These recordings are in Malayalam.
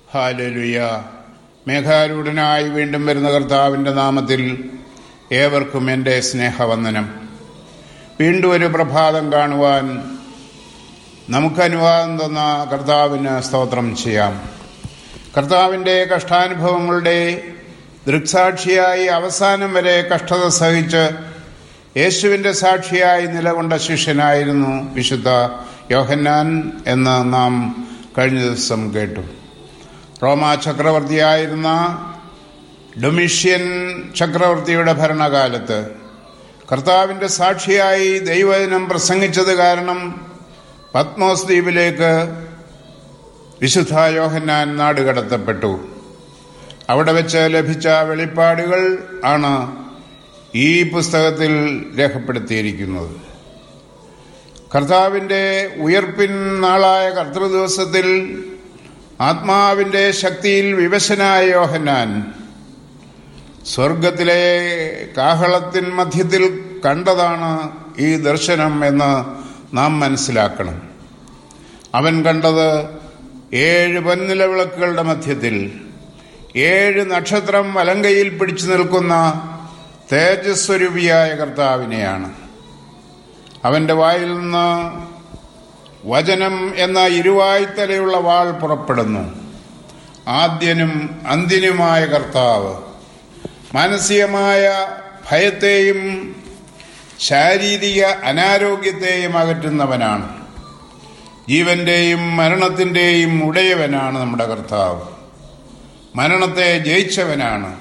ഹാലലുയ മേഘാരൂഢനായി വീണ്ടും വരുന്ന കർത്താവിൻ്റെ നാമത്തിൽ ഏവർക്കും എൻ്റെ സ്നേഹവന്ദനം വീണ്ടും ഒരു പ്രഭാതം കാണുവാൻ നമുക്ക് അനുവാദം തന്ന കർത്താവിന് സ്തോത്രം ചെയ്യാം കർത്താവിൻ്റെ കഷ്ടാനുഭവങ്ങളുടെ ദൃക്സാക്ഷിയായി അവസാനം വരെ കഷ്ടത സഹിച്ച് യേശുവിൻ്റെ സാക്ഷിയായി നിലകൊണ്ട ശിഷ്യനായിരുന്നു വിശുദ്ധ യോഹന്നാൻ എന്ന് നാം കഴിഞ്ഞ ദിവസം കേട്ടു റോമാ ചക്രവർത്തിയായിരുന്ന ഡൊമിഷ്യൻ ചക്രവർത്തിയുടെ ഭരണകാലത്ത് കർത്താവിൻ്റെ സാക്ഷിയായി ദൈവദിനം പ്രസംഗിച്ചത് കാരണം പത്മോസ് ദ്വീപിലേക്ക് വിശുദ്ധ യോഹന്നാൻ നാടുകടത്തപ്പെട്ടു അവിടെ വെച്ച് ലഭിച്ച വെളിപ്പാടുകൾ ആണ് ഈ പുസ്തകത്തിൽ രേഖപ്പെടുത്തിയിരിക്കുന്നത് കർത്താവിൻ്റെ ഉയർപ്പിൻ നാളായ കർത്തൃദിവസത്തിൽ ആത്മാവിൻ്റെ ശക്തിയിൽ വിവശനായ യോഹന്നാൻ സ്വർഗത്തിലെ കാഹളത്തിൻ മധ്യത്തിൽ കണ്ടതാണ് ഈ ദർശനം എന്ന് നാം മനസ്സിലാക്കണം അവൻ കണ്ടത് ഏഴ് പൊന്നില വിളക്കുകളുടെ മധ്യത്തിൽ ഏഴ് നക്ഷത്രം വലങ്കയിൽ പിടിച്ചു നിൽക്കുന്ന തേജസ്വരൂപിയായ കർത്താവിനെയാണ് അവന്റെ വായിൽ നിന്ന് വചനം എന്ന ഇരുവായ്ത്തലയുള്ള വാൾ പുറപ്പെടുന്നു ആദ്യനും അന്ത്യനുമായ കർത്താവ് മാനസികമായ ഭയത്തെയും ശാരീരിക അനാരോഗ്യത്തെയും അകറ്റുന്നവനാണ് ജീവന്റെയും മരണത്തിന്റെയും ഉടയവനാണ് നമ്മുടെ കർത്താവ് മരണത്തെ ജയിച്ചവനാണ്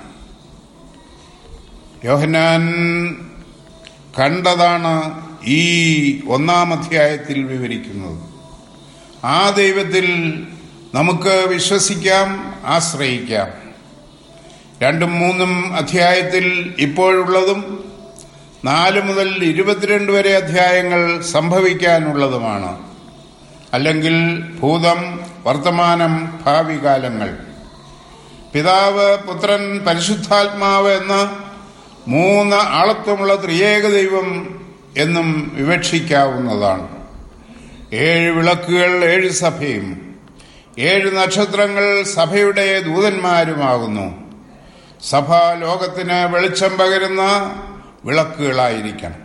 യോഹനാൻ കണ്ടതാണ് ഈ ഒന്നാം അധ്യായത്തിൽ വിവരിക്കുന്നത് ആ ദൈവത്തിൽ നമുക്ക് വിശ്വസിക്കാം ആശ്രയിക്കാം രണ്ടും മൂന്നും അധ്യായത്തിൽ ഇപ്പോഴുള്ളതും നാല് മുതൽ ഇരുപത്തിരണ്ട് വരെ അധ്യായങ്ങൾ സംഭവിക്കാനുള്ളതുമാണ് അല്ലെങ്കിൽ ഭൂതം വർത്തമാനം ഭാവി കാലങ്ങൾ പിതാവ് പുത്രൻ പരിശുദ്ധാത്മാവ് എന്ന മൂന്ന് ആളത്വമുള്ള ത്രിയേക ദൈവം എന്നും വിവക്ഷിക്കാവുന്നതാണ് ഏഴ് വിളക്കുകൾ ഏഴ് സഭയും ഏഴ് നക്ഷത്രങ്ങൾ സഭയുടെ ദൂതന്മാരുമാകുന്നു സഭ ലോകത്തിന് വെളിച്ചം പകരുന്ന വിളക്കുകളായിരിക്കണം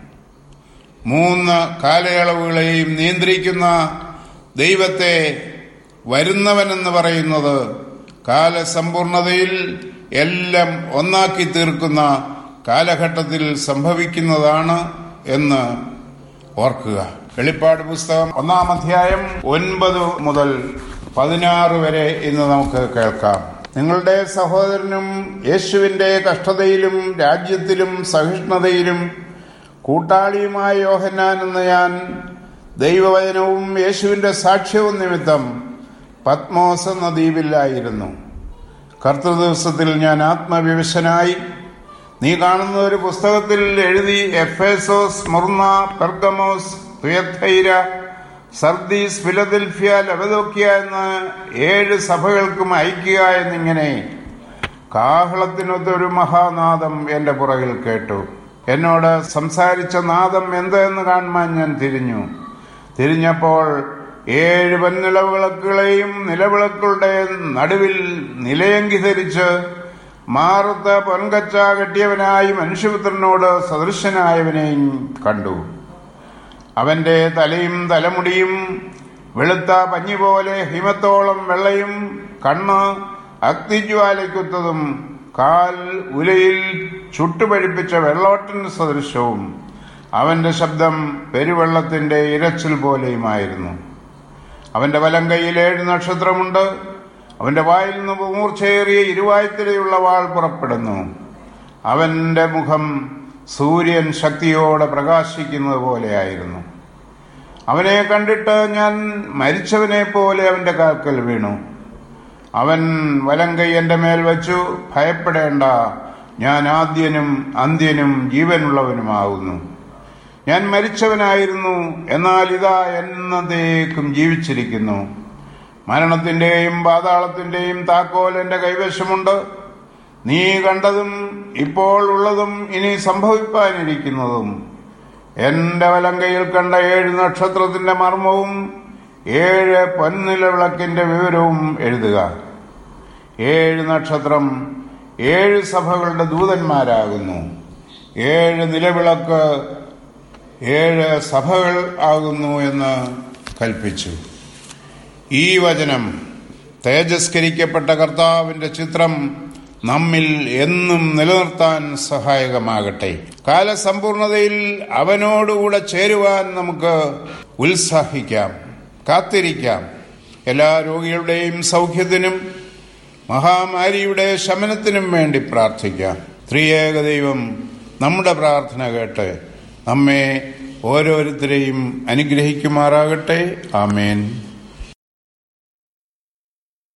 മൂന്ന് കാലയളവുകളെയും നിയന്ത്രിക്കുന്ന ദൈവത്തെ വരുന്നവനെന്ന് പറയുന്നത് കാലസമ്പൂർണതയിൽ എല്ലാം ഒന്നാക്കി തീർക്കുന്ന കാലഘട്ടത്തിൽ സംഭവിക്കുന്നതാണ് എന്ന് ഓർക്കുക വെളിപ്പാട് പുസ്തകം ഒന്നാം അധ്യായം ഒൻപത് മുതൽ പതിനാറ് വരെ ഇന്ന് നമുക്ക് കേൾക്കാം നിങ്ങളുടെ സഹോദരനും യേശുവിന്റെ കഷ്ടതയിലും രാജ്യത്തിലും സഹിഷ്ണുതയിലും കൂട്ടാളിയുമായ യോഹന്നാൻ എന്ന ഞാൻ ദൈവവചനവും യേശുവിന്റെ സാക്ഷ്യവും നിമിത്തം പത്മോസ് എന്ന ദ്വീപിലായിരുന്നു കർത്തൃദിവസത്തിൽ ഞാൻ ആത്മവിവശനായി നീ കാണുന്ന ഒരു പുസ്തകത്തിൽ എഴുതി Ephesus Smyrna Pergamos Thyatira Sardis Philadelphia Laodicea എന്ന ഏഴ് സഭകൾക്കും അയക്കുക എന്നിങ്ങനെ കാഹളത്തിനൊത്തൊരു മഹാനാദം എന്റെ പുറകിൽ കേട്ടു എന്നോട് സംസാരിച്ച നാദം എന്തെന്ന് കാണുവാൻ ഞാൻ തിരിഞ്ഞു തിരിഞ്ഞപ്പോൾ ഏഴ് പൊൻനിലവിളക്കുകളെയും നിലവിളക്കുകളുടെ നടുവിൽ നിലയങ്കി ധരിച്ച് മാറത്ത പൊൻകച്ച കെട്ടിയവനായി മനുഷ്യപുത്രനോട് സദൃശനായവനെയും കണ്ടു അവന്റെ തലയും തലമുടിയും വെളുത്ത പഞ്ഞി പോലെ ഹിമത്തോളം വെള്ളയും കണ്ണ് അഗ്നിജ്വാലയ്ക്കുത്തതും കാൽ ഉലയിൽ ചുട്ടുപഴിപ്പിച്ച വെള്ളോട്ടന് സദൃശവും അവന്റെ ശബ്ദം പെരുവെള്ളത്തിന്റെ ഇരച്ചിൽ പോലെയുമായിരുന്നു അവന്റെ വലം കൈയിൽ ഏഴ് നക്ഷത്രമുണ്ട് അവന്റെ വായിൽ നിന്ന് മൂർച്ചയേറിയ ഇരുവായ്ത്തിരയുള്ള വാൾ പുറപ്പെടുന്നു അവന്റെ മുഖം സൂര്യൻ ശക്തിയോടെ പ്രകാശിക്കുന്നത് പോലെയായിരുന്നു അവനെ കണ്ടിട്ട് ഞാൻ മരിച്ചവനെ പോലെ അവന്റെ കാൽക്കൽ വീണു അവൻ വലം കൈ എന്റെ മേൽ വെച്ചു ഭയപ്പെടേണ്ട ഞാൻ ആദ്യനും അന്ത്യനും ജീവനുള്ളവനുമാകുന്നു ഞാൻ മരിച്ചവനായിരുന്നു എന്നാൽ ഇതാ എന്നതേക്കും ജീവിച്ചിരിക്കുന്നു മരണത്തിന്റെയും പാതാളത്തിന്റെയും താക്കോൽ എന്റെ കൈവശമുണ്ട് നീ കണ്ടതും ഇപ്പോൾ ഉള്ളതും ഇനി സംഭവിപ്പാനിരിക്കുന്നതും എന്റെ വലങ്കയിൽ കണ്ട ഏഴ് നക്ഷത്രത്തിന്റെ മർമ്മവും ഏഴ് പൊന്നില വിളക്കിന്റെ വിവരവും എഴുതുക ഏഴ് നക്ഷത്രം ഏഴ് സഭകളുടെ ദൂതന്മാരാകുന്നു ഏഴ് നിലവിളക്ക് ഏഴ് സഭകൾ ആകുന്നു എന്ന് കൽപ്പിച്ചു ഈ വചനം തേജസ്കരിക്കപ്പെട്ട കർത്താവിന്റെ ചിത്രം നമ്മിൽ എന്നും നിലനിർത്താൻ സഹായകമാകട്ടെ കാലസമ്പൂർണതയിൽ അവനോടുകൂടെ ചേരുവാൻ നമുക്ക് ഉത്സാഹിക്കാം കാത്തിരിക്കാം എല്ലാ രോഗികളുടെയും സൗഖ്യത്തിനും മഹാമാരിയുടെ ശമനത്തിനും വേണ്ടി പ്രാർത്ഥിക്കാം ത്രിയേക ദൈവം നമ്മുടെ പ്രാർത്ഥന കേട്ട് നമ്മെ ഓരോരുത്തരെയും അനുഗ്രഹിക്കുമാറാകട്ടെ ആമേൻ